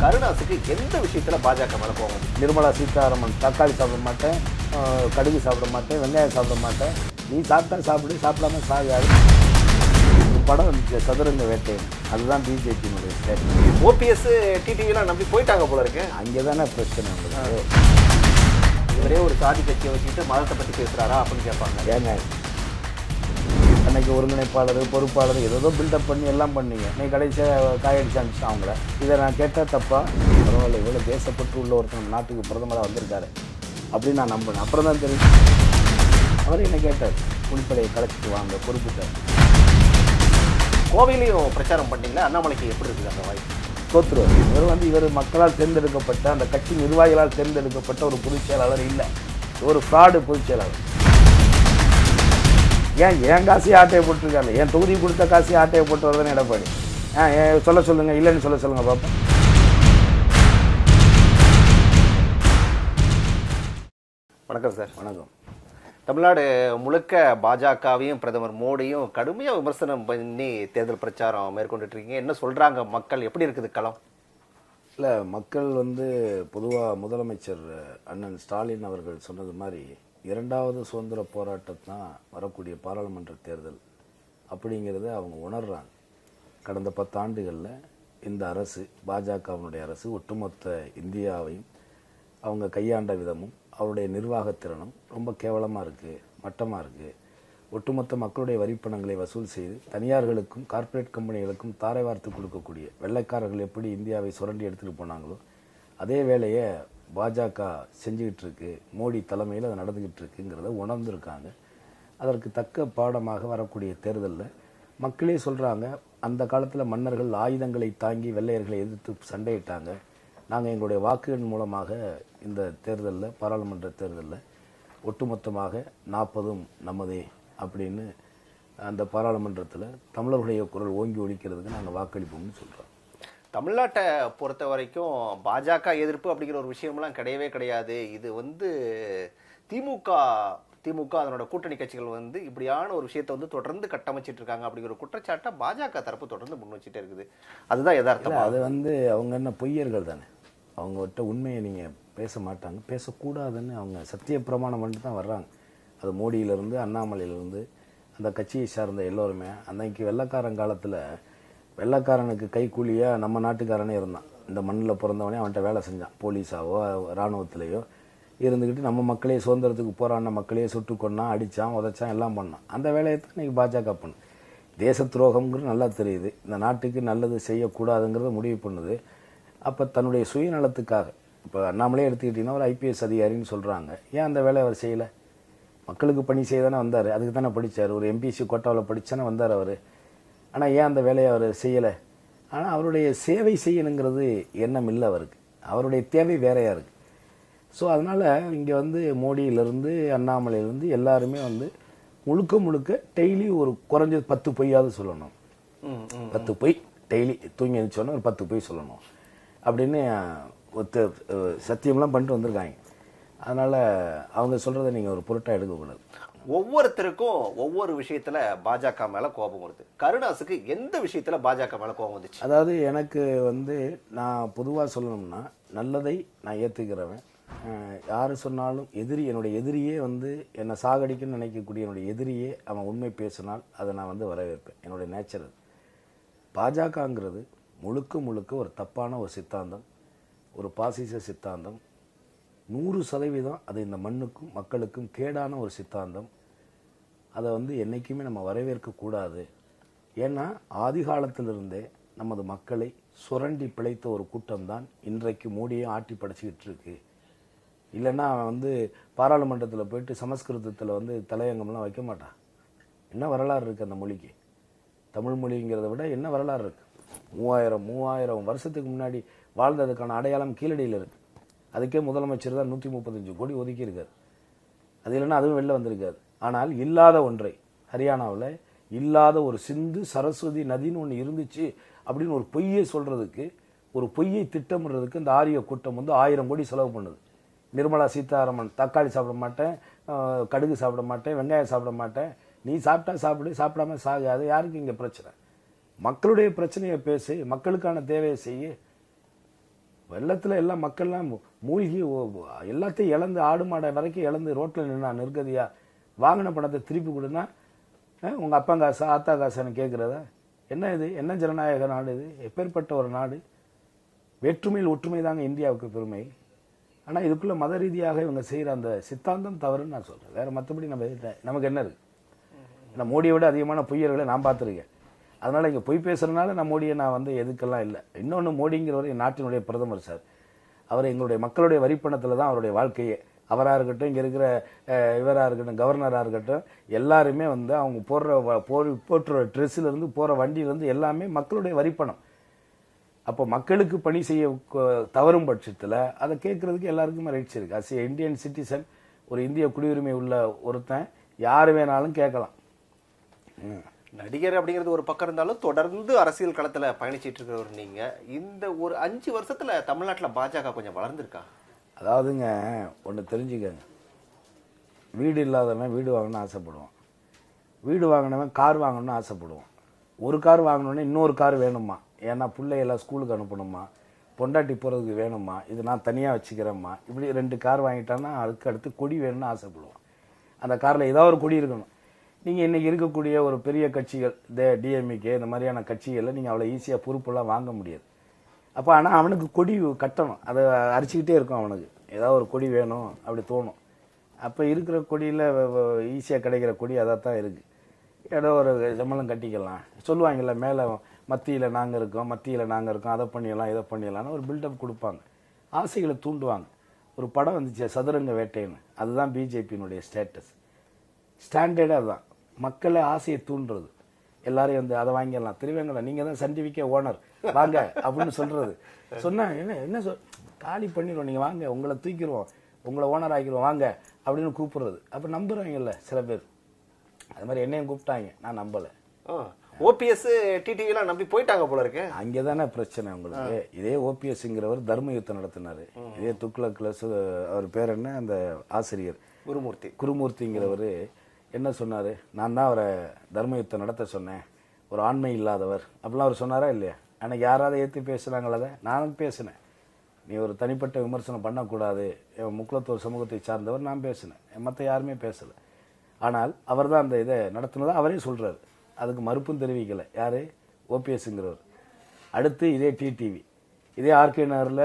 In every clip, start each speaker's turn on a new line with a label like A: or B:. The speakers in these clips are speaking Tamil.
A: கருணாசுக்கு எந்த விஷயத்துல பாஜக மேல கோபம்
B: நிர்மலா சீதாராமன் தக்காளி சாப்பிட மாட்டேன் அஹ், கடுகு சாப்பிட மாட்டேன் வெங்காயம் சாப்பிட மாட்டேன் நீ சாப்பிட்டா சாப்பிடு சாப்பிடாம சாகாது ஒரு படம் வந்துச்சு சதுரங்க வேட்டை அதுதான் பிஜேபியினுடைய ஸ்டேட்மெண்ட்
A: ஓபிஎஸ் டிடிவிலாம் நம்பி போயிட்டாங்க போல இருக்கு
B: அங்கே தானே பிரச்சனை உங்களுக்கு
A: இவரே ஒரு சாதி கட்சியை வச்சுக்கிட்டு மதத்தை பத்தி பேசுறாரா அப்படின்னு கேட்பாங்க
B: ஏங்க அன்னைக்கு ஒருங்கிணைப்பாளர் பொறுப்பாளர் ஏதோ பில்டப் பண்ணி எல்லாம் பண்ணீங்க நீ கடைசியாக காயடிச்சு அனுப்பிச்சிட்டு அவங்கள இதை நான் கேட்டால் தப்பா பரவாயில்ல இவ்வளோ தேசப்பற்று உள்ள ஒருத்தர் நம்ம நாட்டுக்கு பிரதமராக வந்திருக்காரு அப்படின்னு நான் நம்பினேன் அப்புறம் தான் தெரியும் அவர் என்ன கேட்டார் குளிப்படையை கலைச்சிட்டு வாங்க பொறுப்புட்டார்
A: கோவையிலையும் பிரச்சாரம் பண்ணீங்களா அண்ணாமலைக்கு எப்படி இருக்குது அந்த வாய்ப்பு
B: தோத்துருவார் இவர் வந்து இவர் மக்களால் தேர்ந்தெடுக்கப்பட்ட அந்த கட்சி நிர்வாகிகளால் தேர்ந்தெடுக்கப்பட்ட ஒரு பொதுச் செயலாளர் இல்லை ஒரு ஃப்ராடு பொதுச் செயலாளர் ஏன் என் காசையே ஆட்டையை போட்டிருக்காங்க என் தொகுதி கொடுத்த காசையே ஆட்டையை போட்டு வருதுன்னு எடப்பாடி ஆ ஏன் சொல்ல சொல்லுங்க இல்லைன்னு சொல்ல சொல்லுங்க பாப்பா
A: வணக்கம் சார்
B: வணக்கம்
A: தமிழ்நாடு முழுக்க பாஜகவையும் பிரதமர் மோடியும் கடுமையா விமர்சனம் பண்ணி தேர்தல் பிரச்சாரம் மேற்கொண்டுட்டு இருக்கீங்க என்ன சொல்றாங்க மக்கள் எப்படி இருக்குது களம்
B: இல்லை மக்கள் வந்து பொதுவாக முதலமைச்சர் அண்ணன் ஸ்டாலின் அவர்கள் சொன்னது மாதிரி இரண்டாவது சுதந்திர போராட்டம் தான் வரக்கூடிய பாராளுமன்ற தேர்தல் அப்படிங்கிறத அவங்க உணர்றாங்க கடந்த பத்தாண்டுகளில் இந்த அரசு பாஜகவினுடைய அரசு ஒட்டுமொத்த இந்தியாவையும் அவங்க கையாண்ட விதமும் அவருடைய நிர்வாகத்திறனும் ரொம்ப கேவலமாக இருக்குது மட்டமாக இருக்குது ஒட்டுமொத்த மக்களுடைய வரிப்பணங்களை வசூல் செய்து தனியார்களுக்கும் கார்ப்பரேட் கம்பெனிகளுக்கும் தாரை வார்த்து கொடுக்கக்கூடிய வெள்ளைக்காரர்கள் எப்படி இந்தியாவை சுரண்டி எடுத்துகிட்டு போனாங்களோ அதே வேலையை பாஜக செஞ்சுக்கிட்டு இருக்கு மோடி தலைமையில் அது நடந்துக்கிட்டு இருக்குங்கிறத உணர்ந்திருக்காங்க அதற்கு தக்க பாடமாக வரக்கூடிய தேர்தலில் மக்களே சொல்கிறாங்க அந்த காலத்தில் மன்னர்கள் ஆயுதங்களை தாங்கி வெள்ளையர்களை எதிர்த்து சண்டையிட்டாங்க நாங்கள் எங்களுடைய வாக்குகள் மூலமாக இந்த தேர்தலில் பாராளுமன்ற தேர்தலில் ஒட்டுமொத்தமாக நாற்பதும் நமதே அப்படின்னு அந்த பாராளுமன்றத்தில் தமிழர்களுடைய குரல் ஓங்கி ஒலிக்கிறதுக்கு நாங்கள் வாக்களிப்போம்னு சொல்கிறோம்
A: தமிழ்நாட்டை பொறுத்த வரைக்கும் பாஜக எதிர்ப்பு அப்படிங்கிற ஒரு விஷயம்லாம் கிடையவே கிடையாது இது வந்து திமுக திமுக அதனோட கூட்டணி கட்சிகள் வந்து இப்படியான ஒரு விஷயத்தை வந்து தொடர்ந்து கட்டமைச்சிட்டு இருக்காங்க அப்படிங்கிற ஒரு குற்றச்சாட்டை பாஜக தரப்பு தொடர்ந்து முன் வச்சுட்டே இருக்குது அதுதான்
B: இல்லை
A: யதார்த்தமா
B: அது வந்து அவங்க என்ன பொய்யர்கள் தானே அவங்ககிட்ட உண்மையை நீங்கள் பேச மாட்டாங்க பேசக்கூடாதுன்னு அவங்க சத்திய பிரமாணம் பண்ணிட்டு தான் வர்றாங்க அது மோடியிலேருந்து அண்ணாமலையிலேருந்து அந்த கட்சியை சார்ந்த எல்லோருமே அன்னைக்கு வெள்ளக்காரன் காலத்தில் வெள்ளக்காரனுக்கு கைக்கூலியாக நம்ம நாட்டுக்காரனே இருந்தான் இந்த மண்ணில் பிறந்தவனே அவன்கிட்ட வேலை செஞ்சான் போலீஸாவோ இராணுவத்திலேயோ இருந்துக்கிட்டு நம்ம மக்களே சுதந்திரத்துக்கு போராடின மக்களையே சுட்டு கொன்னான் அடித்தான் உதைச்சான் எல்லாம் பண்ணான் அந்த வேலையை தான் இன்னைக்கு பாஜக பண்ணும் தேச துரோகம்ங்கிறது நல்லா தெரியுது இந்த நாட்டுக்கு நல்லது செய்யக்கூடாதுங்கிறத முடிவு பண்ணுது அப்போ தன்னுடைய சுயநலத்துக்காக இப்போ அண்ணாமலே எடுத்துக்கிட்டிங்கன்னா ஒரு ஐபிஎஸ் அதிகாரின்னு சொல்கிறாங்க ஏன் அந்த வேலையை அவர் செய்யலை மக்களுக்கு பணி செய்ய தானே வந்தார் அதுக்கு தானே படித்தார் ஒரு எம்பிசி கோட்டாவில் படித்தானே வந்தார் அவர் ஆனால் ஏன் அந்த வேலையை அவர் செய்யலை ஆனால் அவருடைய சேவை செய்யணுங்கிறது எண்ணம் இல்லை அவருக்கு அவருடைய தேவை வேறையாக இருக்குது ஸோ அதனால் இங்கே வந்து மோடியிலேருந்து அண்ணாமலையிலேருந்து எல்லாருமே வந்து முழுக்க முழுக்க டெய்லி ஒரு குறைஞ்சது பத்து பொய்யாவது சொல்லணும்
A: ம், ம்.
B: பத்து பொய் டெய்லி தூங்கி எழுந்தோன்னே ஒரு பத்து பொய் சொல்லணும் அப்படின்னு ஒத்து அஹ், சத்தியம்லாம் பண்ணிட்டு வந்திருக்காங்க அதனால் அவங்க சொல்கிறத நீங்கள் ஒரு பொருட்டாக எடுக்கக்கூடாது
A: ஒவ்வொருத்தருக்கும் ஒவ்வொரு விஷயத்துல பாஜக மேல கோபம் வருது கருணாசுக்கு எந்த விஷயத்துல பாஜக மேல கோபம் வந்துச்சு
B: அதாவது எனக்கு வந்து நான் பொதுவாக சொல்லணும்னா நல்லதை நான் ஏற்றுக்கிறவன் யார் சொன்னாலும் எதிரி என்னுடைய எதிரியே வந்து என்னை சாகடிக்கணும்னு நினைக்கக்கூடிய என்னுடைய எதிரியே அவன் உண்மை பேசினால் அதை நான் வந்து வரவேற்பேன் என்னுடைய நேச்சர் அது பாஜகங்கிறது முழுக்க முழுக்க ஒரு தப்பான ஒரு சித்தாந்தம் ஒரு பாசிச சித்தாந்தம் நூறு சதவீதம் அது இந்த மண்ணுக்கும் மக்களுக்கும் கேடான ஒரு சித்தாந்தம் அதை வந்து என்றைக்குமே நம்ம வரவேற்கக்கூடாது ஏன்னா ஆதி காலத்திலிருந்தே நமது மக்களை சுரண்டி பிழைத்த ஒரு கூட்டம்தான் இன்றைக்கு மோடியும் ஆட்டி படைச்சிக்கிட்டு இருக்கு இல்லைன்னா அவன் வந்து பாராளுமன்றத்தில் போயிட்டு சமஸ்கிருதத்தில் வந்து தலையங்கம்லாம் வைக்க மாட்டான் என்ன வரலாறு இருக்குது அந்த மொழிக்கு தமிழ் மொழிங்கிறத விட என்ன வரலாறு இருக்குது மூவாயிரம் மூவாயிரம் வருஷத்துக்கு முன்னாடி வாழ்ந்ததுக்கான அடையாளம் கீழடியில் இருக்குது அதுக்கே முதலமைச்சர் தான் நூற்றி முப்பத்தஞ்சு கோடி ஒதுக்கியிருக்காரு அது இல்லைன்னா அதுவும் வெளில வந்திருக்காது ஆனால் இல்லாத ஒன்றை ஹரியானாவில் இல்லாத ஒரு சிந்து சரஸ்வதி நதின்னு ஒன்று இருந்துச்சு அப்படின்னு ஒரு பொய்யை சொல்றதுக்கு ஒரு பொய்யை திட்டமிடுறதுக்கு இந்த ஆரிய கூட்டம் வந்து ஆயிரம் கோடி செலவு பண்ணுது நிர்மலா சீதாராமன் தக்காளி சாப்பிட மாட்டேன் ஆஹ், கடுகு சாப்பிட மாட்டேன் வெங்காயம் சாப்பிட மாட்டேன் நீ சாப்பிட்டா சாப்பிடு சாப்பிடாம சாகு அது யாருக்கு இங்கே பிரச்சனை மக்களுடைய பிரச்சனையை பேசு மக்களுக்கான தேவையை செய்யு வெள்ளத்தில் எல்லாம் மக்கள்லாம் மூ- மூழ்கி ஓ- எல்லாத்தையும் இழந்து ஆடு மாடை வரைக்கும் இழந்து ரோட்டில் நின்னா நிர்கதியா வாங்கின பணத்தை திருப்பி கொடுனா அஹ், உங்க அப்பா காசா ஆத்தா காசான்னு கேட்குறதா என்ன இது என்ன ஜனநாயக நாடு இது எப்பேற்பட்ட ஒரு நாடு வேற்றுமையில் ஒற்றுமை தாங்க இந்தியாவுக்கு பெருமை ஆனா இதுக்குள்ள மத ரீதியாக இவங்க செய்யற அந்த சித்தாந்தம் தவறுன்னு நான் சொல்றேன் வேற மற்றபடி நம்ம எதிர்த்த- நமக்கு என்ன இருக்கு நான் மோடியை விட அதிகமான பொய்யர்களை நான் பார்த்துருக்கேன் அதனால இங்க பொய் பேசுறதுனால நான் மோடியை நான் வந்து எதுக்கெல்லாம் இல்லை இன்னொன்னு மோடிங்கிறவர் என் நாட்டினுடைய பிரதமர் சார் அவர் எங்களுடைய மக்களுடைய வரிப்பணத்துல தான் அவருடைய வாழ்க்கையே அவரா இருக்கட்டும் இங்க இருக்கிற அஹ், இவரா இருக்கட்டும் கவர்னரா இருக்கட்டும் எல்லாருமே வந்து அவங்க போடுற வ- போர் போட்டுற ட்ரெஸ்ல இருந்து போற வண்டியில இருந்து எல்லாமே மக்களுடைய வரிப்பணம் அப்போ மக்களுக்கு பணி செய்ய க- தவறும் பட்சத்துல அதை கேட்கறதுக்கு எல்லாருக்குமே ரைட்ஸ் இருக்கு அஸ் இந்தியன் சிட்டிசன் ஒரு இந்திய குடியுரிமை உள்ள ஒருத்தன் யார் வேணாலும் கேட்கலாம் ம்.
A: நடிகர் அப்படிங்கிறது ஒரு பக்கம் இருந்தாலும் தொடர்ந்து அரசியல் களத்துல பயணிச்சிட்டு இருக்கிறவர் நீங்க இந்த ஒரு அஞ்சு வருஷத்துல தமிழ்நாட்டுல பாஜக கொஞ்சம் வளர்ந்துருக்கா
B: அதாவதுங்க ஒன்று தெரிஞ்சுக்கங்க வீடு இல்லாதவன் வீடு வாங்கணும்னு ஆசைப்படுவான் வீடு வாங்கினவன் கார் வாங்கணும்னு ஆசைப்படுவான் ஒரு கார் வாங்கணுன்னே இன்னொரு கார் வேணுமா ஏன்னா பிள்ளையெல்லாம் ஸ்கூலுக்கு அனுப்பணுமா பொண்டாட்டி போகிறதுக்கு வேணுமா இது நான் தனியாக வச்சுக்கிறேம்மா இப்படி ரெண்டு கார் வாங்கிட்டான்னா அதுக்கு அடுத்து கொடி வேணும்னு ஆசைப்படுவான் அந்த காரில் ஏதாவது ஒரு கொடி இருக்கணும் நீங்கள் இன்றைக்கி இருக்கக்கூடிய ஒரு பெரிய கட்சிகள் இந்த டிஎம்இகே இந்த மாதிரியான கட்சிகளில் நீங்கள் அவ்வளோ ஈஸியாக பொறுப்பெல்லாம் வாங்க முடியாது அப்போ ஆனால் அவனுக்கு கொடி கட்டணும் அதை அரிச்சுக்கிட்டே இருக்கும் அவனுக்கு ஏதாவது ஒரு கொடி வேணும் அப்படி தோணும் அப்போ இருக்கிற கொடியில் ஈஸியாக கிடைக்கிற கொடி அதாக தான் இருக்குது ஏதோ ஒரு சம்பளம் கட்டிக்கலாம் சொல்லுவாங்கல்ல மேலே மத்தியில் நாங்கள் இருக்கோம் மத்தியில் நாங்கள் இருக்கோம் அதை பண்ணிடலாம் இதை பண்ணிடலாம்னு ஒரு பில்டப் கொடுப்பாங்க ஆசைகளை தூண்டுவாங்க ஒரு படம் வந்துச்சு சதுரங்க வேட்டைன்னு அதுதான் பிஜேபியினுடைய ஸ்டேட்டஸ் ஸ்டாண்டர்டே அதுதான் மக்களை ஆசையை தூண்டுறது எல்லாரையும் வந்து அதை வாங்கிடலாம் திருவேங்கடம் நீங்க தான் சன்டிஃபிகே ஓனர் வாங்க அப்படின்னு சொல்றது சொன்னா என்ன என்ன சொல் காலி பண்ணிடுவோம் நீங்க வாங்க உங்களை தூக்கிடுவோம் உங்களை ஓனர் ஆக்கிடுவோம் வாங்க அப்படின்னு கூப்பிடுறது அப்ப நம்புறாங்கல்ல சில பேர் அது மாதிரி என்னையும் கூப்பிட்டாங்க நான் நம்பல
A: ஓபிஎஸ் டிடிவி எல்லாம் நம்பி போயிட்டாங்க போல இருக்கு
B: அங்கேதானே பிரச்சனை உங்களுக்கு இதே ஓபிஎஸ்ங்கிறவர் தர்ம யுத்தம் நடத்தினாரு இதே துக்ளக்ல சு- அவர் பேர் என்ன அந்த ஆசிரியர்
A: குருமூர்த்தி
B: குருமூர்த்திங்கிறவர் என்ன சொன்னார் நான் தான் அவரை தர்ம யுத்தம் நடத்த சொன்னேன் ஒரு ஆண்மை இல்லாதவர் அப்படிலாம் அவர் சொன்னாரா இல்லையா அன்னைக்கு யாராவது ஏற்றி பேசுனாங்களா அதை நானும் பேசினேன் நீ ஒரு தனிப்பட்ட விமர்சனம் பண்ணக்கூடாது என் முக்குலத்தூர் சமூகத்தை சார்ந்தவர் நான் பேசினேன் மற்ற யாருமே பேசலை ஆனால் அவர் தான் அந்த இதை நடத்தினதா அவரே சொல்றாரு அதுக்கு மறுப்பும் தெரிவிக்கலை யாரு ஓபிஎஸ்ங்கிறவர் அடுத்து இதே டிடிவி இதே ஆர்கே நகரில்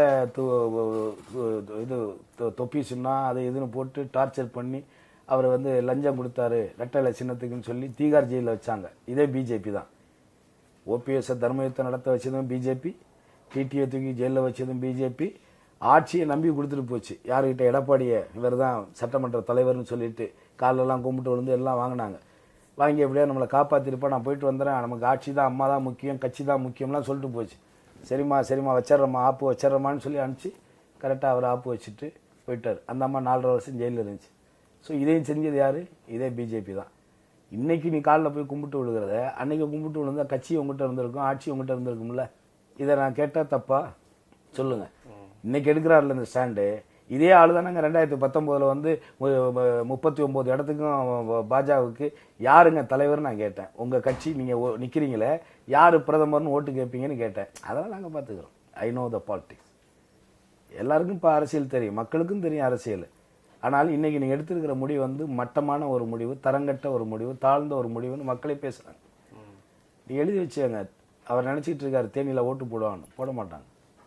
B: இது தொ- தொப்பி சுண்ணா அது இதுன்னு போட்டு டார்ச்சர் பண்ணி அவர் வந்து லஞ்சம் கொடுத்தாரு ரெட்டலை சின்னத்துக்குன்னு சொல்லி தீகார் ஜெயிலில் வச்சாங்க இதே பிஜேபி தான் ஓபிஎஸ்ஸை தர்மயுத்தம் நடத்த வச்சதும் பிஜேபி டிடியை தூக்கி ஜெயிலில் வச்சதும் பிஜேபி ஆட்சியை நம்பி கொடுத்துட்டு போச்சு யாருக்கிட்ட எடப்பாடியை இவர் தான் சட்டமன்ற தலைவர்னு சொல்லிட்டு காலெல்லாம் கும்பிட்டு விழுந்து எல்லாம் வாங்கினாங்க வாங்கி எப்படியா நம்மளை காப்பாற்றிருப்பா நான் போயிட்டு வந்துடுறேன் நமக்கு ஆட்சி தான் அம்மா தான் முக்கியம் கட்சி தான் முக்கியம்லாம் சொல்லிட்டு போச்சு சரிம்மா சரிம்மா வச்சிட்றம்மா ஆப்பு வச்சிட்றம்மான்னு சொல்லி அனுப்பிச்சு கரெக்டாக அவர் ஆப்பு வச்சுட்டு போயிட்டார் அந்த அம்மா நாலரை வருஷம் ஜெயிலில் இருந்துச்சு ஸோ இதையும் செஞ்சது யார் இதே பிஜேபி தான் இன்னைக்கு நீ காலில் போய் கும்பிட்டு விழுகிறத அன்னைக்கு கும்பிட்டு விழுந்தா கட்சி உங்ககிட்ட இருந்திருக்கும் ஆட்சி உங்ககிட்ட இருந்திருக்கும்ல இதை நான் கேட்டா தப்பா சொல்லுங்க இன்னைக்கு எடுக்கிறாருல இந்த ஸ்டாண்டு இதே ஆளு தானங்க ரெண்டாயிரத்தி பத்தொன்பதுல வந்து முப்பத்தி ஒன்பது இடத்துக்கும் பாஜகவுக்கு யாருங்க தலைவர் நான் கேட்டேன் உங்க கட்சி நீங்க ஓ- நிக்கிறீங்களே யாரு பிரதமர்னு ஓட்டு கேட்பீங்கன்னு கேட்டேன் அதெல்லாம் நாங்க பாத்துக்கிறோம் ஐ நோ த பாலிடிக்ஸ் எல்லாருக்கும் இப்போ அரசியல் தெரியும் மக்களுக்கும் தெரியும் அரசியல் ஆனால் இன்னைக்கு நீங்க எடுத்திருக்கிற முடிவு வந்து மட்டமான ஒரு முடிவு தரங்கட்ட ஒரு முடிவு தாழ்ந்த ஒரு முடிவுன்னு மக்களே பேசுறாங்க நீ எழுதி வச்சுங்க அவர் நினைச்சிட்டு இருக்காரு தேனியில ஓட்டு போடுவான்னு போட மாட்டாங்க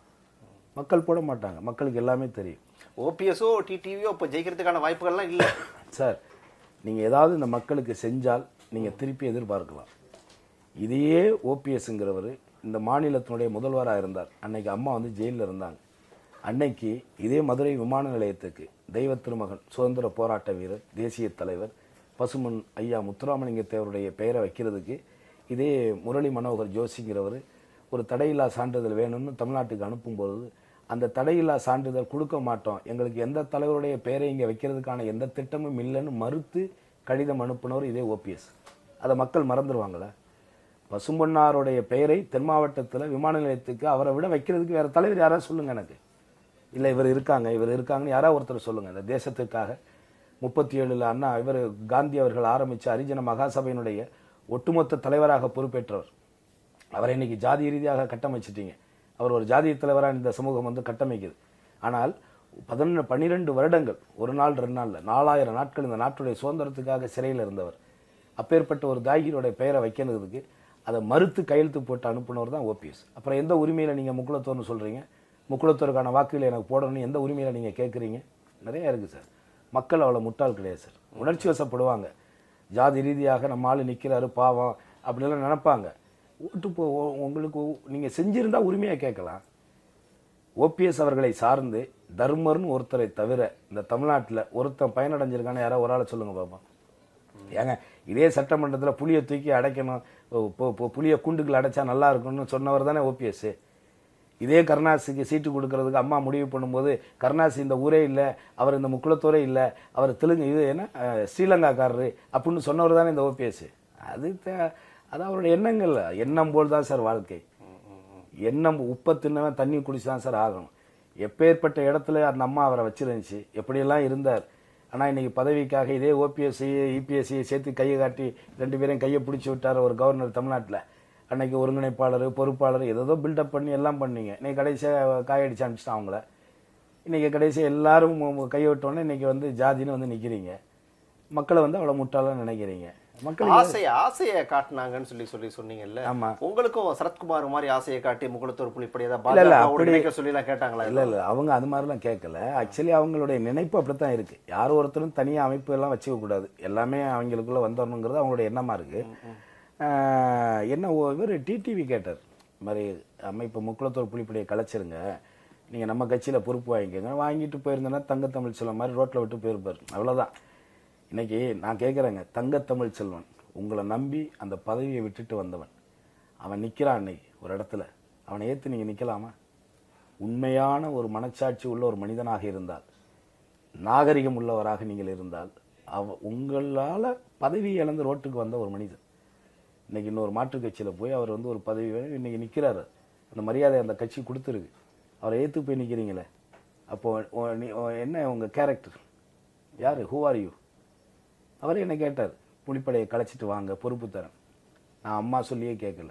B: மக்கள் போட மாட்டாங்க மக்களுக்கு எல்லாமே தெரியும்
A: ஓபிஎஸ்ஓ டிடிவியோ இப்போ ஜெயிக்கிறதுக்கான வாய்ப்புகள்லாம் இல்லை
B: சார் நீங்க ஏதாவது இந்த மக்களுக்கு செஞ்சால் நீங்க திருப்பி எதிர்பார்க்கலாம் இதையே ஓபிஎஸ்ங்கிறவர் இந்த மாநிலத்தினுடைய முதல்வராக இருந்தார் அன்னைக்கு அம்மா வந்து ஜெயிலில் இருந்தாங்க அன்னைக்கு இதே மதுரை விமான நிலையத்துக்கு தெய்வ திருமகன் சுதந்திர போராட்ட வீரர் தேசிய தலைவர் பசுமன் ஐயா முத்துராமலிங்க தேவருடைய பெயரை வைக்கிறதுக்கு இதே முரளி மனோகர் ஜோஷிங்கிறவர் ஒரு தடையில்லா சான்றிதழ் வேணும்னு தமிழ்நாட்டுக்கு அனுப்பும்போது அந்த தடையில்லா சான்றிதழ் கொடுக்க மாட்டோம் எங்களுக்கு எந்த தலைவருடைய பெயரை இங்கே வைக்கிறதுக்கான எந்த திட்டமும் இல்லைன்னு மறுத்து கடிதம் அனுப்புனவர் இதே ஓபிஎஸ் அதை மக்கள் மறந்துடுவாங்களா பசும்பொன்னாருடைய பெயரை தென் மாவட்டத்தில் விமான நிலையத்துக்கு அவரை விட வைக்கிறதுக்கு வேற தலைவர் யாராவது சொல்லுங்க எனக்கு இல்லை இவர் இருக்காங்க இவர் இருக்காங்கன்னு யாராவது ஒருத்தர் சொல்லுங்க இந்த தேசத்துக்காக முப்பத்தி ஏழுல அண்ணா இவர் காந்தி அவர்கள் ஆரம்பிச்ச ஹரிஜன மகாசபையினுடைய ஒட்டுமொத்த தலைவராக பொறுப்பேற்றவர் அவரை இன்னைக்கு ஜாதி ரீதியாக கட்டமைச்சிட்டீங்க அவர் ஒரு ஜாதிய தலைவராக இந்த சமூகம் வந்து கட்டமைக்குது ஆனால் பதினொன்று பன்னிரெண்டு வருடங்கள் ஒரு நாள் ரெண்டு நாள்ல நாலாயிரம் நாட்கள் இந்த நாட்டுடைய சுதந்திரத்துக்காக சிறையில் இருந்தவர் அப்பேற்பட்ட ஒரு தாகியோட பெயரை வைக்கிறதுக்கு அதை மறுத்து கையெழுத்து போட்டு அனுப்புனவர் தான் ஓபிஎஸ் அப்புறம் எந்த உரிமையில் நீங்கள் முக்குளத்தோர்னு சொல்கிறீங்க முக்குளத்தோருக்கான வாக்குகளை எனக்கு போடணும்னு எந்த உரிமையில் நீங்கள் கேட்குறீங்க நிறைய இருக்குது சார் மக்கள் அவ்வளோ முட்டாள் கிடையாது சார் உணர்ச்சி வசப்படுவாங்க ஜாதி ரீதியாக நம்ம ஆள் நிற்கிறாரு பாவம் அப்படிலாம் நினைப்பாங்க ஓட்டு போ உ- உங்களுக்கு நீங்கள் செஞ்சிருந்தா உரிமையாக கேட்கலாம் ஓபிஎஸ் அவர்களை சார்ந்து தர்மர்னு ஒருத்தரை தவிர இந்த தமிழ்நாட்டில் ஒருத்தன் பயனடைஞ்சிருக்கான்னு யாராவது ஒரு ஆளை சொல்லுங்க பாப்போம் ஏங்க இதே சட்டமன்றத்தில் புளியை தூக்கி அடைக்கணும் இப்போ- இப்போ- இப்போ புளியை கூண்டுக்குள்ள அடைச்சா நல்லா இருக்கும்னு சொன்னவர் தானே ஓபிஎஸ் இதே கருணாசிக்கு சீட்டு கொடுக்கறதுக்கு அம்மா முடிவு பண்ணும்போது கருணாசி இந்த ஊரே இல்லை அவர் இந்த முக்குளத்தோரே இல்லை அவர் தெலுங்கு இது என்ன அஹ், ஸ்ரீலங்காக்காரரு அப்படின்னு சொன்னவர் தானே இந்த ஓபிஎஸ் அது தே- அது அவருடைய எண்ணங்கள் எண்ணம் போல் தான் சார் வாழ்க்கை எண்ணம் உப்பை தின்னவன் தண்ணி குடிச்சு தான் சார் ஆகணும் எப்பேற்பட்ட இடத்துல அந்த அம்மா அவரை வச்சிருந்துச்சு எப்படியெல்லாம் இருந்தார் ஆனால் இன்னைக்கு பதவிக்காக இதே ஓபிஎஸ்சி இபிஎஸ்சி சேர்த்து கையை காட்டி ரெண்டு பேரையும் கையை பிடிச்சி விட்டார் ஒரு கவர்னர் தமிழ்நாட்டில் அன்னைக்கு ஒருங்கிணைப்பாளர் பொறுப்பாளர் ஏதோ பில்டப் பண்ணி எல்லாம் பண்ணீங்க இன்னைக்கு கடைசியாக காயடிச்சு அனுப்பிச்சிட்டான் அவங்கள இன்னைக்கு கடைசியாக எல்லாரும் மு- மு- கையை விட்டோன்னே இன்னைக்கு வந்து ஜாதின்னு வந்து நிற்கிறீங்க மக்களை வந்து அவ்வளோ முட்டாளாக நினைக்கிறீங்க மக்கள்
A: ஆசை ஆசையை காட்டினாங்கன்னு சொல்லி சொல்லி சொன்னீங்கல்ல
B: ஆமா.
A: உங்களுக்கும் சரத்குமார் மாதிரி ஆசையை காட்டி முக்குளத்தூர் புலிப்படி ஏதாவது
B: இல்ல, இல்ல,
A: பாஜக
B: அப்படி-
A: நினைக்க சொல்லி எல்லாம் கேட்டாங்களா
B: இல்ல இல்ல அவங்க அது மாதிரிலாம் கேட்கல ஆக்சுவலி அவங்களுடைய நினைப்பு அப்படித்தான் இருக்கு யார் ஒருத்தரும் தனியா அமைப்பு எல்லாம் வச்சுக்க கூடாது எல்லாமே அவங்களுக்குள்ள வந்துடணுங்கிறது அவங்களுடைய எண்ணமா இருக்கு ஆஹ், என்ன இவர் டிடிவி கேட்டார் இந்த மாதிரி அமைப்பு முக்குளத்தூர் புலிப்படையை கலைச்சிருங்க நீங்க நம்ம கட்சியில பொறுப்பு வாங்கிக்கோங்க வாங்கிட்டு போயிருந்தேன்னா தங்க தமிழ் செல்வன் மாதிரி ரோட்ல விட்டு போயிருப்பார் அவ்வளவுதான் இன்னைக்கு நான் கேட்குறேங்க தங்க தமிழ் செல்வன் உங்களை நம்பி அந்த பதவியை விட்டுட்டு வந்தவன் அவன் நிற்கிறான் அன்னைக்கு ஒரு இடத்துல அவனை ஏற்று நீங்கள் நிற்கலாமா உண்மையான ஒரு மனச்சாட்சி உள்ள ஒரு மனிதனாக இருந்தால் நாகரிகம் உள்ளவராக நீங்கள் இருந்தால் அவ உங்களால் பதவி இழந்து ரோட்டுக்கு வந்த ஒரு மனிதன் இன்னைக்கு இன்னொரு மாற்றுக் கட்சியில் போய் அவர் வந்து ஒரு பதவி வேணும் இன்னைக்கு நிற்கிறாரு அந்த மரியாதை அந்த கட்சி கொடுத்துருக்கு அவரை ஏற்று போய் நிற்கிறீங்களே அப்போ உ- நீ- உ- என்ன உங்கள் கேரக்டர் யார் ஹூ ஆர் யூ அவர் என்ன கேட்டார் புலிப்படையை கலைச்சிட்டு வாங்க பொறுப்பு தரேன் நான் அம்மா சொல்லியே கேட்கல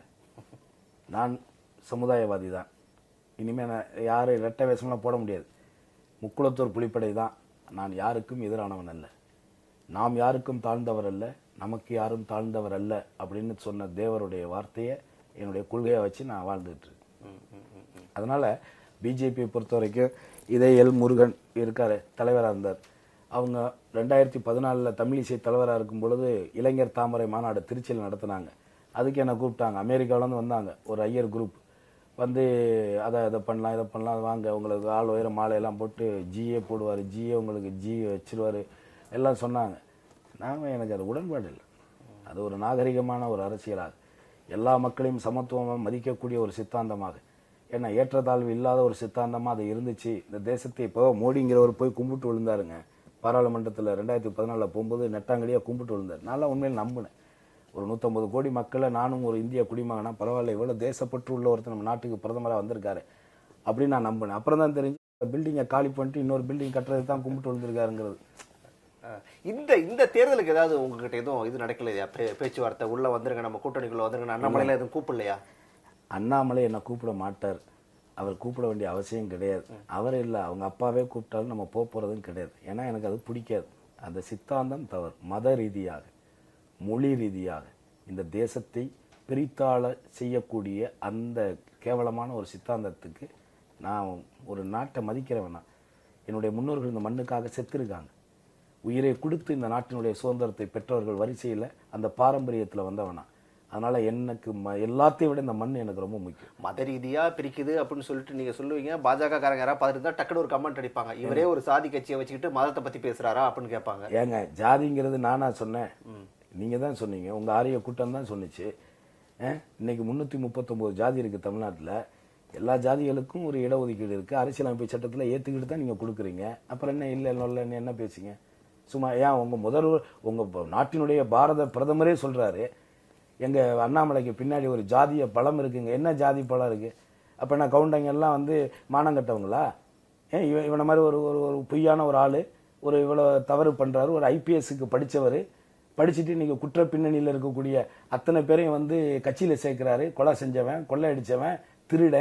B: நான் சமுதாயவாதி தான் இனிமேல் நான் யாரும் ரெட்டை வேஷம்லாம் போட முடியாது முக்குளத்தூர் புலிப்படை தான் நான் யாருக்கும் எதிரானவன் அல்ல நாம் யாருக்கும் தாழ்ந்தவர் அல்ல நமக்கு யாரும் தாழ்ந்தவர் அல்ல அப்படின்னு சொன்ன தேவருடைய வார்த்தையை என்னுடைய கொள்கையை வச்சு நான் வாழ்ந்துட்டு இருக்கேன் அதனால பிஜேபியை பொறுத்த வரைக்கும் இதே எல் முருகன் இருக்காரு தலைவராக இருந்தார் அவங்க ரெண்டாயிரத்தி பதினாலில் தமிழிசை தலைவராக இருக்கும் பொழுது இளைஞர் தாமரை மாநாடு திருச்சியில் நடத்தினாங்க அதுக்கு என்னை கூப்பிட்டாங்க அமெரிக்காவிலேருந்து வந்தாங்க ஒரு ஐயர் குரூப் வந்து அதை அதை பண்ணலாம் இதை பண்ணலாம் வாங்க உங்களுக்கு ஆள் உயர மாலையெல்லாம் போட்டு ஜிஏ போடுவார் ஜிஏ உங்களுக்கு ஜி வச்சிருவார் எல்லாம் சொன்னாங்க நாங்கள் எனக்கு அது உடன்பாடு இல்லை அது ஒரு நாகரிகமான ஒரு அரசியலாக எல்லா மக்களையும் சமத்துவமாக மதிக்கக்கூடிய ஒரு சித்தாந்தமாக ஏன்னா ஏற்றத்தாழ்வு இல்லாத ஒரு சித்தாந்தமாக அது இருந்துச்சு இந்த தேசத்தை இப்போ மோடிங்கிறவர் போய் கும்பிட்டு விழுந்தாருங்க பாராளுமன்றத்தில் ரெண்டாயிரத்தி பதினாலில் போகும்போது நெட்டாங்கடியாக கும்பிட்டு விழுந்தார் நான்லாம் உண்மையில் நம்பினேன் ஒரு நூற்றம்பது கோடி மக்களை நானும் ஒரு இந்திய குடிமகனா பரவாயில்ல இவ்வளோ தேசப்பற்று உள்ள ஒருத்தர் நம்ம நாட்டுக்கு பிரதமராக வந்திருக்காரு அப்படின்னு நான் நம்பினேன் அப்புறம் தான் தெரிஞ்சு பில்டிங்கை காலி பண்ணிட்டு இன்னொரு பில்டிங் கட்டுறது தான் கும்பிட்டு விழுந்திருக்காருங்கிறது
A: அஹ், இந்த இந்த தேர்தலுக்கு ஏதாவது உங்ககிட்ட எதுவும் இது நடக்கலையா பே- பேச்சுவார்த்தை உள்ள வந்துருங்க நம்ம கூட்டணிக்குள்ள வந்துருங்க அண்ணாமலையில எதுவும் கூப்பிடலையா
B: அண்ணாமலை என்னை கூப்பிட மாட்டார் அவர் கூப்பிட வேண்டிய அவசியம் கிடையாது அவர் இல்லை அவங்க அப்பாவே கூப்பிட்டாலும் நம்ம போக போகிறதும் கிடையாது ஏன்னா எனக்கு அது பிடிக்காது அந்த சித்தாந்தம் தவறு மத ரீதியாக மொழி ரீதியாக இந்த தேசத்தை பிரித்தாள செய்யக்கூடிய அந்த கேவலமான ஒரு சித்தாந்தத்துக்கு நான் ஒரு நாட்டை மதிக்கிறவனா என்னுடைய முன்னோர்கள் இந்த மண்ணுக்காக செத்துருக்காங்க உயிரை கொடுத்து இந்த நாட்டினுடைய சுதந்திரத்தை பெற்றவர்கள் வரிசையில் அந்த பாரம்பரியத்தில் வந்தவனா அதனால எனக்கு ம- எல்லாத்தையும் விட இந்த மண் எனக்கு ரொம்ப முக்கியம்
A: மத ரீதியா பிரிக்குது அப்படின்னு சொல்லிட்டு நீங்க சொல்லுவீங்க பாஜக காரங்க யாராவது பார்த்துட்டு இருந்தா டக்குனு ஒரு கமெண்ட் அடிப்பாங்க இவரே ஒரு சாதி கட்சியை வச்சுக்கிட்டு மதத்தை பத்தி பேசுறாரா அப்படின்னு கேட்பாங்க
B: ஏங்க ஜாதிங்கிறது நானா சொன்னேன் நீங்க தான் சொன்னீங்க உங்க ஆரிய கூட்டம் தான் சொன்னுச்சு அஹ், இன்னைக்கு முன்னூத்தி முப்பத்தொன்பது ஜாதி இருக்கு தமிழ்நாட்டுல எல்லா ஜாதிகளுக்கும் ஒரு இடஒதுக்கீடு இருக்கு அரசியலமைப்பு சட்டத்துல ஏத்துக்கிட்டு தான் நீங்க கொடுக்குறீங்க அப்புறம் என்ன இல்லை இல்லைன்னு என்ன பேசுங்க சும்மா ஏன் உங்க முதல்வர் உங்க ப- நாட்டினுடைய பாரத பிரதமரே சொல்றாரு எங்க அண்ணாமலைக்கு பின்னாடி ஒரு ஜாதிய பலம் இருக்குங்க என்ன ஜாதி பலம் இருக்கு அப்ப என்ன கவுண்டங்க எல்லாம் வந்து மானம் கட்டவங்களா ஏன் இவ இவனை மாதிரி ஒரு ஒரு ஒரு பொய்யான ஒரு ஆளு ஒரு இவ்வளோ தவறு பண்றாரு ஒரு ஐபிஎஸ்க்கு படிச்சவர் படிச்சுட்டு இன்னைக்கு குற்ற பின்னணியில் இருக்கக்கூடிய அத்தனை பேரையும் வந்து கட்சியில சேர்க்கிறாரு கொலை செஞ்சவன் கொள்ளை அடிச்சவன் திருடன்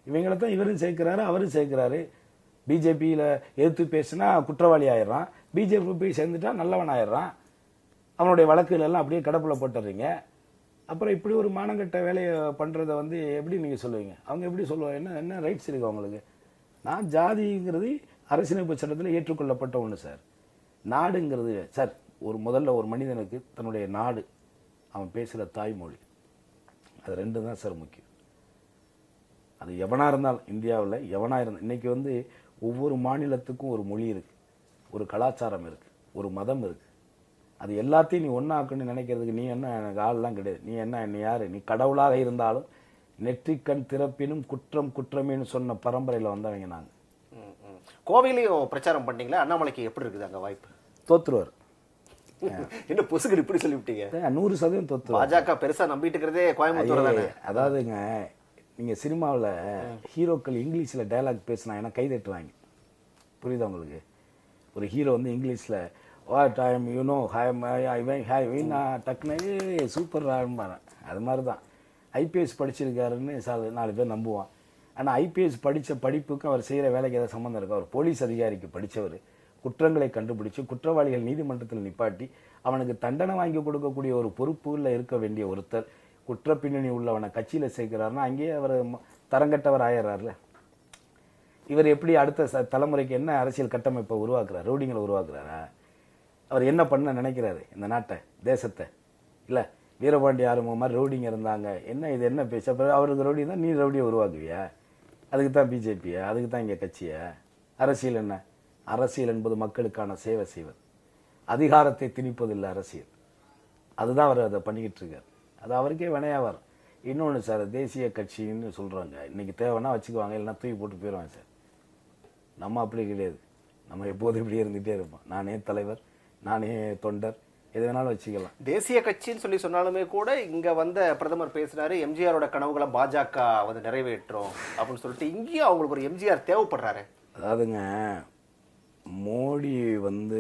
B: இவங்களை தான் இவரும் சேர்க்கிறாரு அவரும் சேர்க்கிறாரு பிஜேபியில் எதிர்த்து பேசினா குற்றவாளி ஆயிடுறான் பிஜேபி போய் சேர்ந்துட்டா நல்லவன் ஆயிடுறான் அவனுடைய வழக்குகள் எல்லாம் அப்படியே கடப்புல போட்டுறீங்க அப்புறம் இப்படி ஒரு மானங்கட்ட வேலையை பண்றதை வந்து எப்படி நீங்க சொல்லுவீங்க அவங்க எப்படி சொல்லுவாங்க என்ன என்ன ரைட்ஸ் இருக்கு அவங்களுக்கு நான் ஜாதிங்கிறது அரசியலமைப்பு சட்டத்தில் ஏற்றுக்கொள்ளப்பட்ட ஒன்று சார் நாடுங்கிறது சார் ஒரு முதல்ல ஒரு மனிதனுக்கு தன்னுடைய நாடு அவன் பேசுகிற தாய்மொழி அது ரெண்டு தான் சார் முக்கியம் அது எவனா இருந்தாலும் இந்தியாவில் எவனா இருந்தால் இன்னைக்கு வந்து ஒவ்வொரு மாநிலத்துக்கும் ஒரு மொழி இருக்கு ஒரு கலாச்சாரம் இருக்கு ஒரு மதம் இருக்கு அது எல்லாத்தையும் நீ ஒன்றாக்கணும்னு நினைக்கிறதுக்கு நீ என்ன எனக்கு ஆள்லாம் கிடையாது நீ என்ன நீ யாரு நீ கடவுளாக இருந்தாலும் நெற்றிக்கண் திறப்பினும் குற்றம் குற்றமேன்னு சொன்ன பரம்பரையில் வந்தவங்க நாங்கள்
A: ம், ம். கோவையிலையும் பிரச்சாரம் பண்ணீங்களா அண்ணாமலைக்கு எப்படி இருக்குது அங்க வாய்ப்பு
B: தோத்துருவார்
A: என்ன பொசுக்கு இப்படி சொல்லிவிட்டீங்க
B: நூறு சதவீதம் தோத்துருவார்
A: பாஜக பெருசா நம்பிட்டு இருக்கிறதே கோயம்புத்தூர் தானே
B: ஐயே, அதாவதுங்க நீங்க சினிமாவில் ஹீரோக்கள் இங்கிலீஷ்ல டயலாக் பேசினா ஏன்னா கை தட்டுவாங்க புரியுதா உங்களுக்கு ஒரு ஹீரோ வந்து இங்கிலீஷ்ல what I'm you know hi Ivan hi Veena டக்குனு சூப்பர் ஆரம்பாரன் அது மாதிரி தான் ஐபிஎஸ் படிச்சிருக்காருன்னு சார் நாலு பேர் நம்புவான் ஆனால் ஐபிஎஸ் படித்த படிப்புக்கும் அவர் செய்கிற வேலைக்கு ஏதாவது சம்மந்தம் இருக்கா அவர் போலீஸ் அதிகாரிக்கு படித்தவர் குற்றங்களை கண்டுபிடிச்சு குற்றவாளிகள் நீதிமன்றத்தில் நிப்பாட்டி அவனுக்கு தண்டனை வாங்கி கொடுக்கக்கூடிய ஒரு பொறுப்புல இருக்க வேண்டிய ஒருத்தர் குற்ற பின்னணி உள்ளவனை கட்சியில சேர்க்கிறாருன்னா அங்கேயே அவர் ம- தரங்கட்டவர் ஆயிடுறாருல இவர் எப்படி அடுத்த ச- தலைமுறைக்கு என்ன அரசியல் கட்டமைப்பை உருவாக்குறார் ரவுடிங்களை உருவாக்குறாரா அவர் என்ன பண்ண நினைக்கிறாரு இந்த நாட்டை தேசத்தை இல்ல வீரபாண்டி ஆரம்பம் மாதிரி ரவுடிங்க இருந்தாங்க என்ன இது என்ன பேச்சு அப்புறம் அவருக்கு ரவுடி தான் நீ ரவுடியை உருவாக்குவியா அதுக்கு தான் பிஜேபியா அதுக்கு தான் இங்கே கட்சியா அரசியல் என்ன அரசியல் என்பது மக்களுக்கான சேவை செய்வது அதிகாரத்தை திணிப்பதில்லை அரசியல் அதுதான் அவர் அதை பண்ணிக்கிட்டு இருக்கார் அது அவருக்கே வினையாவார் இன்னொன்று சார் தேசிய கட்சின்னு சொல்றாங்க இன்னைக்கு தேவைன்னா வச்சுக்குவாங்க இல்லைன்னா தூக்கி போட்டு போயிடுவாங்க சார் நம்ம அப்படி கிடையாது நம்ம எப்போதும் இப்படி இருந்துகிட்டே இருப்போம் நானே தலைவர் நானே தொண்டர் எது வேணாலும் வச்சுக்கலாம்
A: தேசிய கட்சின்னு சொல்லி சொன்னாலுமே கூட இங்க வந்த பிரதமர் பேசினாரு எம்ஜிஆரோட கனவுகளை பாஜக வந்து நிறைவேற்றும் அப்படின்னு சொல்லிட்டு இங்கேயும் அவங்களுக்கு ஒரு எம்ஜிஆர் தேவைப்படுறாரு
B: அதாவதுங்க மோடி வந்து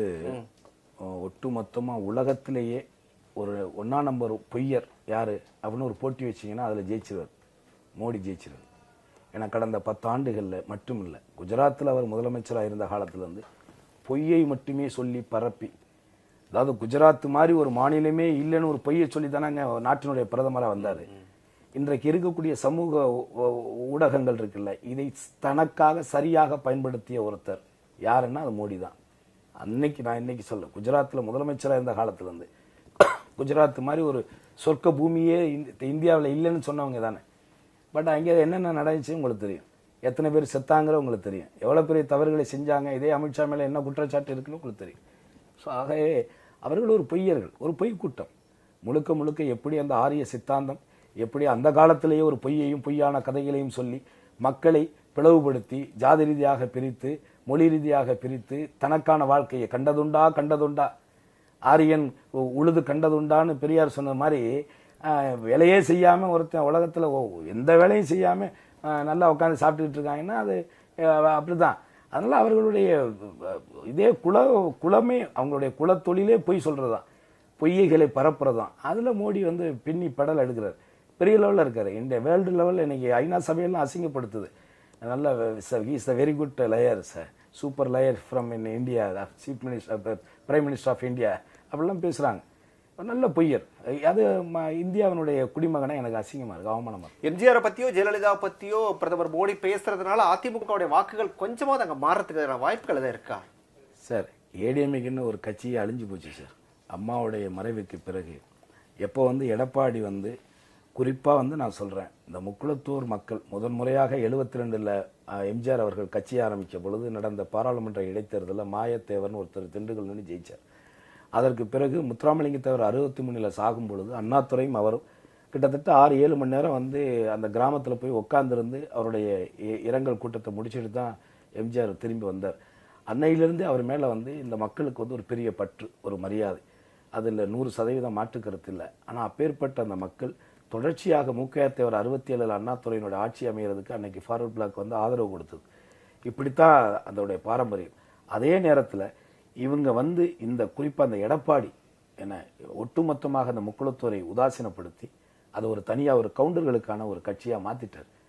B: ஒட்டு மொத்தமா உலகத்திலேயே ஒரு ஒண்ணா நம்பர் பொய்யர் யாரு அப்படின்னு ஒரு போட்டி வச்சீங்கன்னா அதுல ஜெயிச்சிருவார் மோடி ஜெயிச்சிருவார் ஏன்னா கடந்த பத்தாண்டுகள்ல மட்டும் இல்லை குஜராத்தில் அவர் முதலமைச்சராக இருந்த காலத்துல இருந்து பொய்யை மட்டுமே சொல்லி பரப்பி அதாவது குஜராத் மாதிரி ஒரு மாநிலமே இல்லைன்னு ஒரு பொய்யை சொல்லி தானங்க நாட்டினுடைய பிரதமராக வந்தாரு இன்றைக்கு இருக்கக்கூடிய சமூக ஊ- ஊ- ஊடகங்கள் இருக்குல்ல இதை தனக்காக சரியாக பயன்படுத்திய ஒருத்தர் யாருன்னா அது மோடி தான் அன்னைக்கு நான் இன்னைக்கு சொல்ல குஜராத்தில் முதலமைச்சராக இருந்த காலத்துல இருந்து குஜராத் மாதிரி ஒரு சொர்க்க பூமியே இந்தியாவில் இல்லைன்னு சொன்னவங்க தானே பட் அங்கே என்னென்ன நடந்துச்சு உங்களுக்கு தெரியும் எத்தனை பேர் செத்தாங்கிற உங்களுக்கு தெரியும் எவ்வளோ பெரிய தவறுகளை செஞ்சாங்க இதே அமித்ஷா மேலே என்ன குற்றச்சாட்டு இருக்குன்னு உங்களுக்கு தெரியும் ஸோ ஆகவே அவர்கள் ஒரு பொய்யர்கள் ஒரு பொய் கூட்டம் முழுக்க முழுக்க எப்படி அந்த ஆரிய சித்தாந்தம் எப்படி அந்த காலத்திலேயே ஒரு பொய்யையும் பொய்யான கதைகளையும் சொல்லி மக்களை பிளவுபடுத்தி ஜாதி ரீதியாக பிரித்து மொழி ரீதியாக பிரித்து தனக்கான வாழ்க்கையை கண்டதுண்டா கண்டதுண்டா ஆரியன் உ- உழுது கண்டதுண்டான்னு பெரியார் சொன்ன மாதிரி ஆஹ், வேலையே செய்யாம ஒருத்தன் உலகத்துல ஓ, எந்த வேலையும் செய்யாம ஆஹ், நல்லா உட்காந்து சாப்பிட்டுக்கிட்டு இருக்காங்கன்னா அது ஆஹ், அப்படிதான் அதனால அவர்களுடைய அஹ், இதே குல குலமே அவங்களுடைய குலத்தொழிலே பொய் சொல்றதுதான் பொய்யைகளை பரப்புறதுதான் அதுல மோடி வந்து பின்னி பெடல் எடுக்கிறார் பெரிய லெவல்ல இருக்காரு இந்தியா வேர்ல்டு லெவல்ல இன்னைக்கு ஐநா சபையெல்லாம் அசிங்கப்படுத்துது நல்ல is the very good liar super liar from in India chief minister prime minister of India அப்படிலாம் பேசுறாங்க நல்ல பொய்யர் அது ம- இந்தியாவினுடைய குடிமகனை எனக்கு அசிங்கமா இருக்கு அவமானமா இருக்கு
A: எம்ஜிஆரை பத்தியோ ஜெயலலிதா பத்தியோ பிரதமர் மோடி பேசுறதுனால அதிமுகவுடைய வாக்குகள் கொஞ்சமாவது அங்க மாறத்துக்கான வாய்ப்புகள் எதாவது இருக்கா
B: சார் ஏடிஎம்கேன்னு ஒரு கட்சியே அழிஞ்சு போச்சு சார் அம்மாவுடைய மறைவுக்கு பிறகு எப்போ வந்து எடப்பாடி வந்து குறிப்பாக வந்து நான் சொல்கிறேன் இந்த முக்குளத்தூர் மக்கள் முதன் முறையாக எழுபத்தி ரெண்டில் எம்ஜிஆர் அவர்கள் கட்சி ஆரம்பித்த பொழுது நடந்த பாராளுமன்ற இடைத்தேர்தலில் மாயத்தேவர்னு ஒருத்தர் திண்டுக்கல் நின்று ஜெயிச்சார் அதற்கு பிறகு முத்துராமலிங்க தேவர் அறுபத்தி மூணில் சாகும் பொழுது அண்ணாதுரையும் அவரும் கிட்டத்தட்ட ஆறு ஏழு மணி நேரம் வந்து அந்த கிராமத்தில் போய் உட்கார்ந்திருந்து அவருடைய இ- இரங்கல் கூட்டத்தை முடிச்சுட்டு தான் எம்ஜிஆர் திரும்பி வந்தார் அன்னையிலிருந்து அவர் மேலே வந்து இந்த மக்களுக்கு வந்து ஒரு பெரிய பற்று ஒரு மரியாதை அதில் நூறு சதவீதம் மாற்று கருத்து இல்லை ஆனால் அப்பேற்பட்ட அந்த மக்கள் தொடர்ச்சியாக மூக்கையார் தேவர் அறுபத்தி ஏழில் அண்ணாதுரையினுடைய ஆட்சி அமைகிறதுக்கு அன்னைக்கு ஃபார்வர்ட் பிளாக் வந்து ஆதரவு கொடுத்தது இப்படித்தான் அதோடைய பாரம்பரியம் அதே நேரத்தில் இவங்க வந்து இந்த குறிப்பாக அந்த எடப்பாடி என்ன ஒட்டுமொத்தமாக அந்த முக்குளத்தூரை உதாசீனப்படுத்தி அதை ஒரு தனியாக ஒரு கவுண்டர்களுக்கான ஒரு கட்சியாக மாத்திட்டார்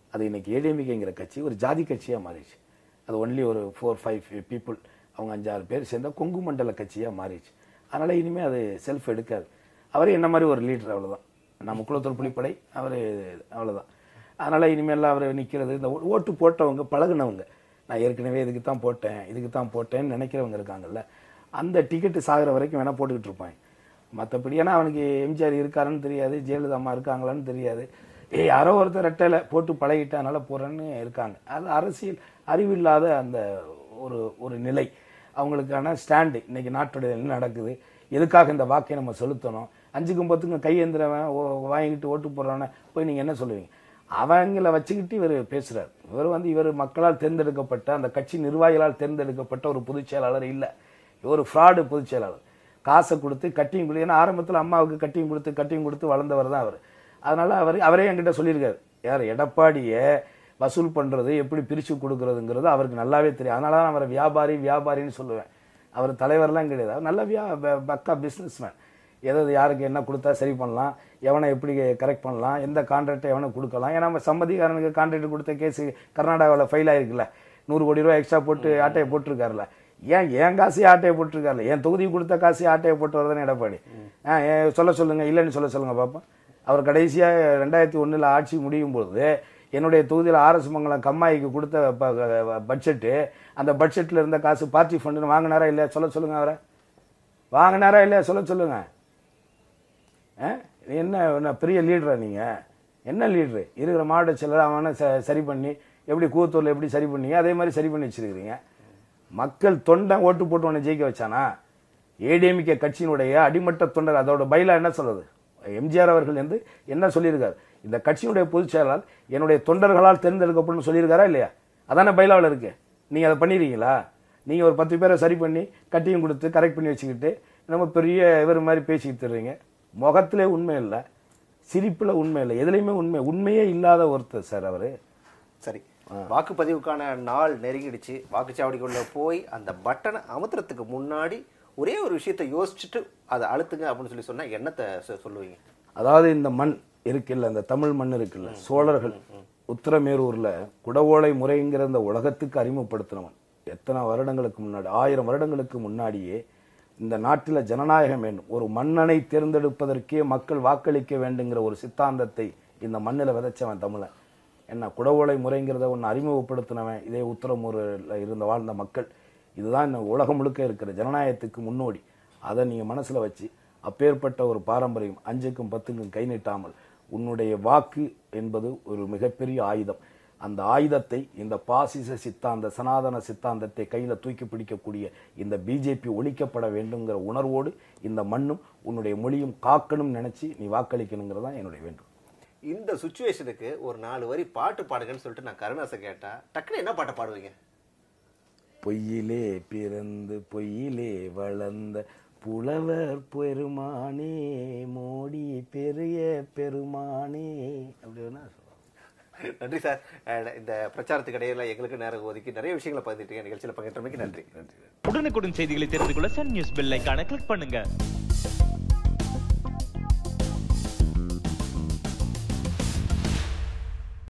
B: அது இன்னைக்கு ஏடிஎம்கேங்கிற கட்சி ஒரு ஜாதி கட்சியாக மாறிடுச்சு அது ஒன்லி ஒரு ஃபோர் ஃபைவ் பீப்புள் அவங்க அஞ்சாறு பேர் சேர்ந்த கொங்கு மண்டல கட்சியாக மாறிடுச்சு அதனால் இனிமேல் அது செல்ஃப் எடுக்காது அவர் என்ன மாதிரி ஒரு லீடர் அவ்வளவுதான் நம்ம குலத்தூர் புலிப்படை அவர் அவ்வளவுதான் அதனால் இனிமேல் அவர் நிற்கிறது இந்த ஓ- ஓட்டு போட்டவங்க பழகுனவங்க நான் ஏற்கனவே இதுக்கு தான் போட்டேன் இதுக்கு தான் போட்டேன்னு நினைக்கிறவங்க இருக்காங்கல்ல அந்த டிக்கெட்டு சாகிற வரைக்கும் வேணால் போட்டுக்கிட்டு இருப்பாங்க மற்றபடி ஏன்னா அவனுக்கு எம்ஜிஆர் இருக்காருன்னு தெரியாது ஜெயலலிதா அம்மா இருக்காங்களான்னு தெரியாது ஏ யாரோ ஒருத்தர் ரெட்டையில போட்டு பழகிட்டனால போறேன்னு இருக்காங்க அது அரசியல் அறிவில்லாத அந்த ஒரு ஒரு நிலை அவங்களுக்கான ஸ்டாண்டு இன்னைக்கு நாட்டுடைய என்ன நடக்குது எதுக்காக இந்த வாக்கை நம்ம செலுத்தணும் அஞ்சுக்கும் பத்துக்கும் கையேந்திரவன் ஓ- வாங்கிட்டு ஓட்டு போடுறவன போய் நீங்க என்ன சொல்லுவீங்க அவங்கள வச்சுக்கிட்டு இவர் பேசுறாரு இவர் வந்து இவர் மக்களால் தேர்ந்தெடுக்கப்பட்ட அந்த கட்சி நிர்வாகிகளால் தேர்ந்தெடுக்கப்பட்ட ஒரு பொதுச் செயலாளர் இல்லை இவர் ஃப்ராடு பொதுச் செயலாளர் காசை கொடுத்து கட்டிங் கொடுத்து ஏன்னா ஆரம்பத்தில் அம்மாவுக்கு கட்டிங் கொடுத்து கட்டிங் கொடுத்து வளர்ந்தவர் தான் அவர் அதனால அவர் அவரே என்கிட்ட சொல்லியிருக்காரு யார் எடப்பாடியை வசூல் பண்றது எப்படி பிரிச்சு கொடுக்கறதுங்கிறது அவருக்கு நல்லாவே தெரியும் அதனால தான் அவரை வியாபாரி வியாபாரின்னு சொல்லுவேன் அவர் தலைவர்லாம் கிடையாது அவர் நல்ல வியா ப- பக்கா பிஸ்னஸ் மேன் எதாவது யாருக்கு என்ன கொடுத்தா சரி பண்ணலாம் எவனை எப்படி கரெக்ட் பண்ணலாம் எந்த கான்ட்ராக்டை எவனை கொடுக்கலாம் ஏன்னா நம்ம சம்மதிக்காரனுக்கு கான்ட்ராக்ட் கொடுத்த கேஸ் கர்நாடகாவில் ஃபைல் ஆயிருக்குல்ல நூறு கோடி ரூபாய் எக்ஸ்ட்ரா போட்டு ஆட்டையை போட்டிருக்காருல்ல ஏன் என் காசையே ஆட்டையை போட்டிருக்காருல்ல என் தொகுதி கொடுத்த காசையே ஆட்டையை போட்டு வரதானே எடப்பாடி ஆ ஏன் சொல்ல சொல்லுங்க இல்லைன்னு சொல்ல சொல்லுங்க பாப்போம் அவர் கடைசியாக ரெண்டாயிரத்தி ஒண்ணுல ஆட்சி முடியும் போது என்னுடைய தொகுதியில் ஆர்எஸ் மங்கலம் கம்மாய்க்கு கொடுத்த ப- பட்ஜெட்டு அந்த பட்ஜெட்டில் இருந்த காசு பார்ட்டி ஃபண்டுன்னு வாங்கினாரா இல்லையா சொல்ல சொல்லுங்க அவரை வாங்கினாரா இல்லையா சொல்ல சொல்லுங்க ஆ? என்ன என்ன பெரிய லீடரா நீங்க என்ன லீடரு இருக்கிற மாவட்ட செயலர் அவனை ச- சரி பண்ணி எப்படி கூத்தூர்ல எப்படி சரி பண்ணீங்க அதே மாதிரி சரி பண்ணி வச்சிருக்கிறீங்க மக்கள் தொண்டை ஓட்டு போட்டு உன்னை ஜெயிக்க வச்சானா ஏடிஎம்கே கட்சியினுடைய அடிமட்ட தொண்டர் அதோட பைலா என்ன சொல்றது எம்ஜிஆர் அவர்கள் வந்து என்ன சொல்லியிருக்காரு இந்த கட்சியினுடைய பொதுச் செயலாளர் என்னுடைய தொண்டர்களால் தேர்ந்தெடுக்கப்படும் சொல்லியிருக்காரா இல்லையா அதானே பைலாவில் இருக்கு நீங்க அதை பண்ணிருக்கீங்களா நீங்க ஒரு பத்து பேரை சரி பண்ணி கட்டியும் கொடுத்து கரெக்ட் பண்ணி வச்சுக்கிட்டு நம்ம பெரிய இவர் மாதிரி பேசிக்கிட்டு இருக்கீங்க முகத்திலே உண்மை இல்லை சிரிப்புல உண்மை இல்லை எதுலையுமே உண்மை உண்மையே இல்லாத ஒருத்தர் சார் அவரு
A: சரி வாக்குப்பதிவுக்கான நாள் நெருங்கிடுச்சு வாக்குச்சாவடிக்குள்ள போய் அந்த பட்டனை அமுத்துறதுக்கு முன்னாடி ஒரே ஒரு விஷயத்தை யோசிச்சுட்டு அதை அழுத்துங்க அப்படின்னு சொல்லி சொன்னா என்னத்தை சொ- சொல்லுவீங்க
B: அதாவது இந்த மண் இருக்குல்ல இந்த தமிழ் மண் இருக்குல்ல சோழர்கள் உத்தரமேரூர்ல குடவோலை முறைங்கிற இந்த உலகத்துக்கு அறிமுகப்படுத்தினவன் எத்தனை வருடங்களுக்கு முன்னாடி ஆயிரம் வருடங்களுக்கு முன்னாடியே இந்த நாட்டில் ஜனநாயகம் வேண்டும் ஒரு மன்னனை தேர்ந்தெடுப்பதற்கே மக்கள் வாக்களிக்க வேண்டுங்கிற ஒரு சித்தாந்தத்தை இந்த மண்ணில் விதைச்சவன் தமிழன் என்ன குடவோலை முறைங்கிறத ஒன்று அறிமுகப்படுத்தினவன் இதே உத்தரமூரில் இருந்த வாழ்ந்த மக்கள் இதுதான் இந்த உலகம் முழுக்க இருக்கிற ஜனநாயகத்துக்கு முன்னோடி அதை நீங்கள் மனசில் வச்சு அப்பேற்பட்ட ஒரு பாரம்பரியம் அஞ்சுக்கும் பத்துக்கும் கை நீட்டாமல் உன்னுடைய வாக்கு என்பது ஒரு மிகப்பெரிய ஆயுதம் அந்த ஆயுதத்தை இந்த பாசிச சித்தாந்த சனாதன சித்தாந்தத்தை கையில் தூக்கி பிடிக்கக்கூடிய இந்த பிஜேபி ஒழிக்கப்பட வேண்டுங்கிற உணர்வோடு இந்த மண்ணும் உன்னுடைய மொழியும் காக்கணும் நினைச்சு நீ வாக்களிக்கணுங்கிறது தான் என்னுடைய வேண்டும்
A: இந்த சுச்சுவேஷனுக்கு ஒரு நாலு வரி பாட்டு பாடுங்கன்னு சொல்லிட்டு நான் கருணாசை கேட்டா டக்குன்னு என்ன பாட்டை பாடுவீங்க
B: பொய்யிலே பிறந்து பொய்யிலே வளர்ந்த புலவர் பெருமானே மோடி பெரிய பெருமானே அப்படி வேணா சொல்லலாம்.
A: நன்றி சார் அஹ் இந்த பிரச்சாரத்துக்கு இடையில எங்களுக்கு நேரம் ஒதுக்கி நிறைய விஷயங்களை பகிர்ந்துட்டீங்க நிகழ்ச்சியில் பகிர்ந்தமைக்கு நன்றி
B: நன்றி
C: உடனுக்குடன் செய்திகளை தெரிந்து கொள்ள சன் நியூஸ் பெல் ஐகானை கிளிக் பண்ணுங்க